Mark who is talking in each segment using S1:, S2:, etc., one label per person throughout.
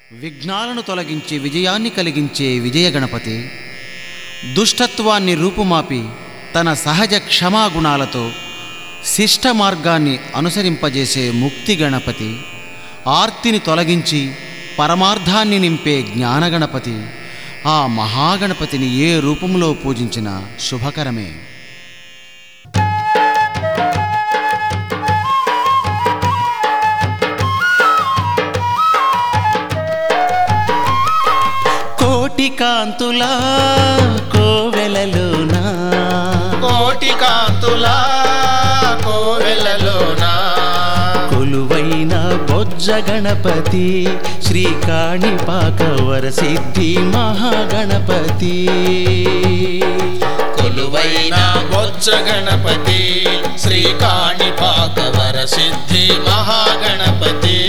S1: విఘ్నాలను తొలగించి విజయాన్ని కలిగించే విజయ గణపతి దుష్టత్వాన్ని రూపుమాపి తన సహజ క్షమాగుణాలతో శిష్ట మార్గాన్ని అనుసరింపజేసే ముక్తి గణపతి ఆర్తిని తొలగించి పరమార్థాన్ని నింపే జ్ఞానగణపతి ఆ మహాగణపతిని ఏ రూపంలో పూజించినా శుభకరమే కోటి కాంతుల కోవెలలోనా
S2: కోటి కాంతుల కోవెలలోన
S1: కొలువైన బొజ్జ గణపతి శ్రీకాణిపాక వరసిద్ధి మహాగణపతి
S2: కొలువైన బొజ్జ గణపతి శ్రీకాణిపాక వరసిద్ధి మహాగణపతి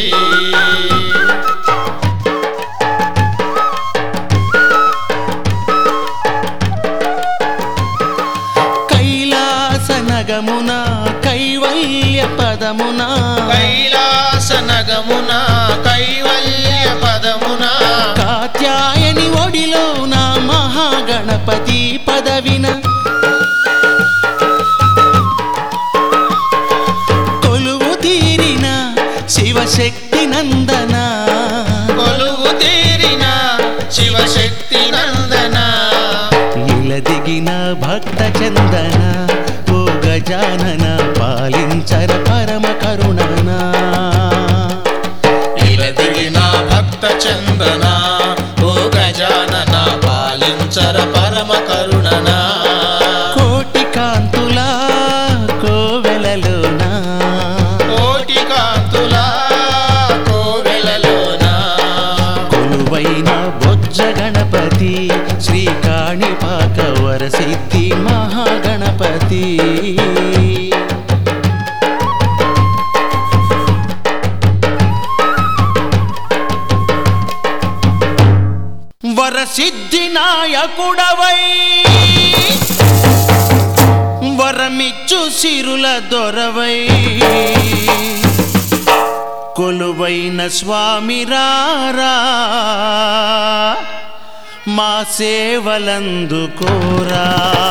S1: కైలాస నగమున కైవల్య పదమున
S2: కైలాస నగమున కైవల్య పదమున
S1: కాత్యాయని ఒడిలో నా మహాగణపతి పదవిన కొలువు తీరిన శివశక్తి నందన
S2: కొలువు తీరిన శివశక్తి నందన
S1: ఇలదిగిన భక్త చందన ఓ గజానన పాలించర పరమ కరుణనా
S2: ఇలదిగిన భక్త చందన ఓ గజానన పాలించర పరమ కరుణన
S1: కోటి కాంతుల కోవెలలోనా
S2: కోటి కాంతుల కోవెలలోన
S1: కొలువైన బొజ్జ గణపతి శ్రీకాణిపాక వరసిద్ధి మహాగణపతి వరసిద్ధి నాయకుడవై వరమిచ్చు సిరుల దొరవై కొలువైన స్వామి రారా మా సేవలందుకోరా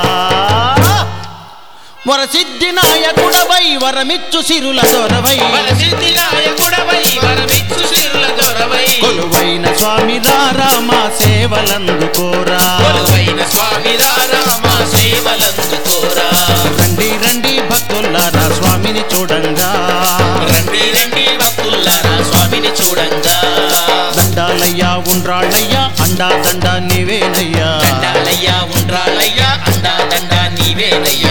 S1: వరసిద్ధి నాయకుడవై వరమిచ్చు సిరుల దొరవై
S2: వరసిద్ధి నాయకుడవై వరమిచ్చు సిరుల దొరవై
S1: కొలువైన స్వామి రారా మా సేవలందుకోరా
S2: కొలువైన స్వామి రారా మా సేవలందుకోరా
S1: రండి రండి భక్తులారా స్వామిని చూడంగా
S2: రండి రండి భక్తులారా స్వామిని చూడంగా
S1: దండాలయ్యా ఉండ్రాళ్ళయ్యా అండా దండ నీవేనయ్యా
S2: దండాలయ్యా ఉండ్రాలయ్యా అండా దండా నీవేనయ్యా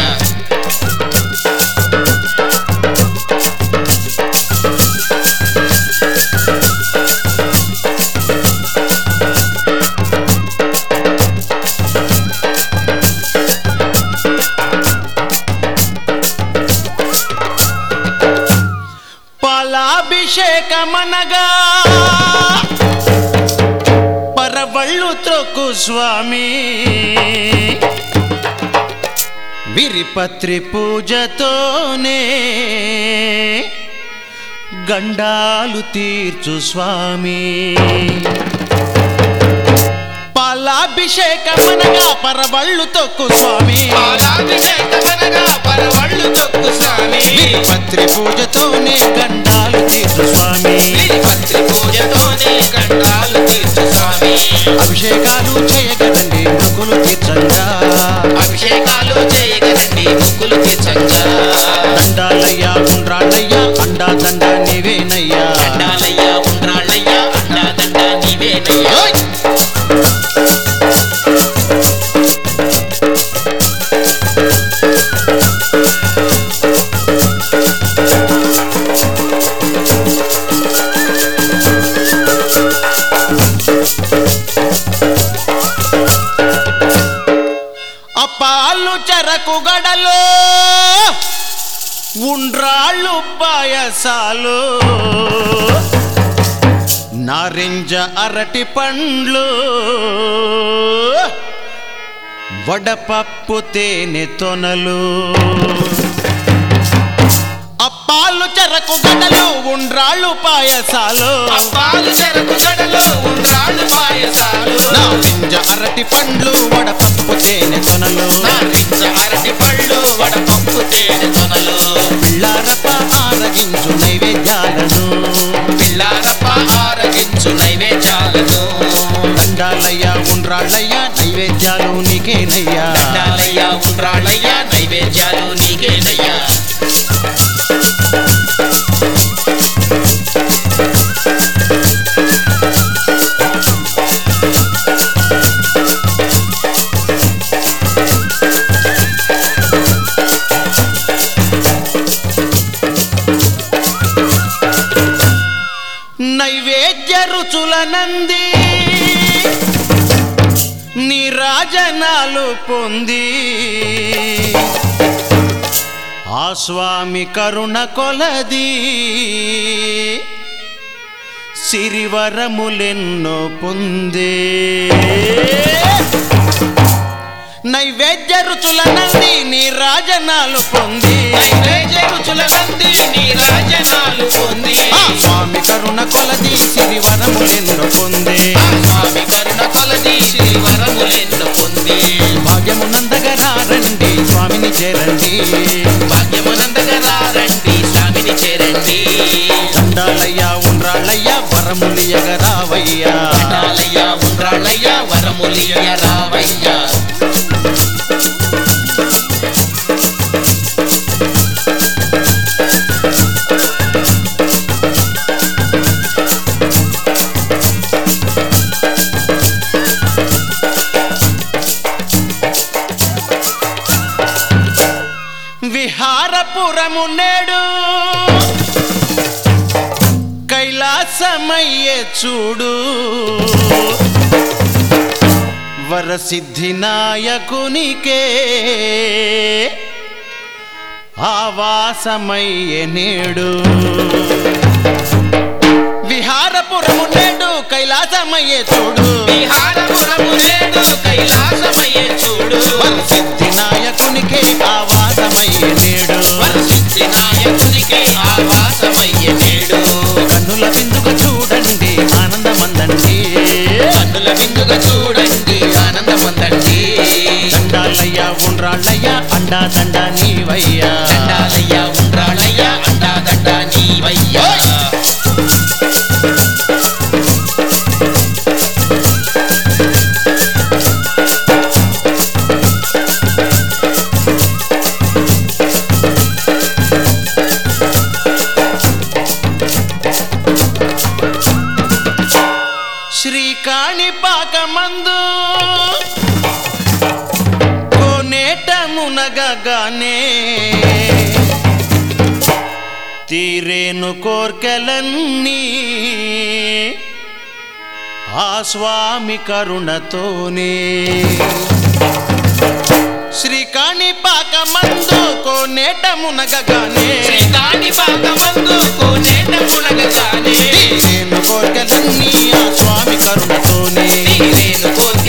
S1: పాలాభిషేకమనగా పరవళ్ళు త్రొక్కు స్వామి విరిపత్రి పూజతోనే గండాలు తీర్చు స్వామి పాలాభిషేకమనగా పరవళ్ళు తొక్కు స్వామి
S2: పాలాభిషేకమనగా పరవళ్ళు తొక్కు స్వామి
S1: పత్రి పూజతోనే గండాలు తీర్చు స్వామి
S2: పత్రి పూజతోనే గండాలు తీర్చు స్వామి
S1: అభిషేకాలు చేయగలండి మొక్కులు తీర్చంగా
S2: అభిషేకాలు చేయగలండి ముక్కులు తీర్చంగా
S1: దండాలయ్యా ఉండ్రాళ్ళయ్యా అండా దండ నీవేనయ్యా
S2: దండాలయ్యా ఉండ్రాళ్ళయ్యా అండా దండా నీవేనయ్యా
S1: అప్పాలు చెరకు గడలో ఉండ్రాళ్ళు పాయసాలు నారింజ అరటి పండ్లు వడపప్పు తేనె తొనలు అప్ప అప్పాలు చెరకు గడలు ఉండ్రాళ్ళు పాయసాలు
S2: అప్పాలు చెరకు గడలు ఉండ్రాళ్ళు పాయసాలు
S1: నా పింజ అరటి పండ్లు వడపప్పు తేనె తొనలు
S2: నా రింజ అరటి పళ్ళు వడపప్పు తేనె తొనలు
S1: పిల్లారప్ప ఆరగించు నైవేద్యాలను
S2: పిల్లారప్ప ఆరగించు నైవేద్యాలను
S1: దండాలయ్య ఉండ్రాళ్ళయ్య నైవేద్యాలు నీకేనయ్యా
S2: దండాలయ్యా ఉండ్రాళ్ళయ్యా నైవేద్యాలు నీకేనయ్యా
S1: నైవేద్య రుచుల నంది నీరాజనాలు పొంది ఆ స్వామి కరుణ కొలది సిరివరములెన్నో పొందే నైవేద్య రుచుల నంది నీరాజనాలు పొంది
S2: నైవేద్య రుచుల నంది నీ రాజనాలు పొంది
S1: ఆ స్వామి కరుణ కొలది సిరివరములెన్నో పొందే
S2: ఆ స్వామి కరుణ కొలది శ్రీ వరములెన్నో పొంది
S1: భాగ్యమునందగరా రండి స్వామిని చేరండి
S2: భాగ్యమునందగా రండి స్వామిని చేరండి
S1: దండాలయ్యా ఉండ్రాళ్ళయ్యా వరములియగరావయ్యా
S2: దండాలయ్యా ఉండ్రాళ్ళయ్యా వరములియ రావయ్యా
S1: విహారపురము నేడు కైలాసమయ్యే చూడు వరసిద్ధి నాయకునికే ఆవాసమయ్యే నేడు విహారపురము నేడు కైలాసమయ్యే చూడు
S2: విహారపురము నేడు కైలాసమయ్యే చూడు
S1: వరసిద్ధి నాయకునికే ఆవాసమయ్యే నేడు
S2: వరసిద్ధి నాయకునికి ఆవాసమయ్యే నేడు
S1: కన్నుల బిందుగా చూడండి ఆనందమందండి
S2: కన్నుల విందుగా చూడండి ఆనందముందండి
S1: దండాలయ్యా ఉండ్రాళ్ళయ్యా అండా దండ నీవయ్యా
S2: దండాలయ్యా ఉండ్రాళ్ళయ్యా అండా దండ నీవయ్యా
S1: శ్రీకాణిపాకమందు కోనేట మునగగానే తీరేను కోర్కెలన్నీ ఆ స్వామి కరుణతోనే శ్రీకాణిపాకమందు కోనేట మునగగానే
S2: శ్రీకాణి పాకమందు కోనేట మునగగానే
S1: తీరేను కోర్కెలన్నీ ఆ స్వామి కరుణతోనే
S2: తీరేను కోర్కె